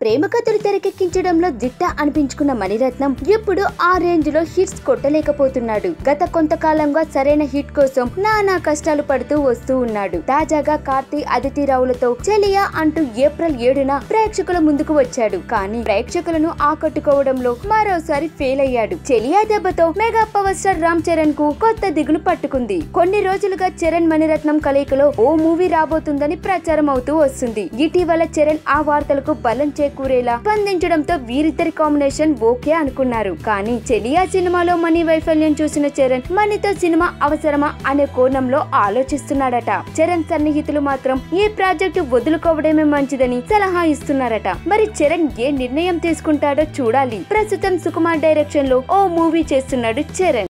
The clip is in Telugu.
ప్రేమ కథలు తెరకెక్కించడంలో దిట్ట అనిపించుకున్న మణిరత్నం ఇప్పుడు ఆ రేంజ్ లో హిట్స్ కొట్టలేకపోతున్నాడు గత కొంతకాలంగా సరైన హిట్ కోసం నానా కష్టాలు పడుతూ వస్తూ ఉన్నాడు తాజాగా కార్తీ అదితి రావులతో చెలియా అంటూ ఏప్రిల్ ఏడున ప్రేక్షకుల ముందుకు వచ్చాడు కానీ ప్రేక్షకులను ఆకట్టుకోవడంలో మరోసారి ఫెయిల్ అయ్యాడు చెలియా దెబ్బతో mega power star Ram Charan కు కొత్త దిగులు పట్టుకుంది కొన్ని రోజులుగా చరణ్ మణిరత్నం కలయికలో ఓ మూవీ రాబోతుందని ప్రచారం అవుతూ వస్తుంది ఇటీవల చరణ్ ఆ వార్తలకు బలం చేకూరేలా స్పందించడంతో వీరిద్దరి కాంబినేషన్ ఓకే అనుకున్నారు కానీ చెలియా సినిమాలో మనీ వైఫల్యం చూసిన చరణ్ మనీతో సినిమా అవసరమా అనే కోణంలో ఆలోచిస్తున్నాడట చరణ్ సన్నిహితులు మాత్రం ఈ ప్రాజెక్టు వదులుకోవడమే మంచిదని సలహా ఇస్తున్నారట మరి చరణ్ ఏ నిర్ణయం తీసుకుంటాడో చూడాలి ప్రస్తుతం సుకుమార్ డైరెక్షన్ లో ఓ మూవీ చేస్తున్నాడు చరణ్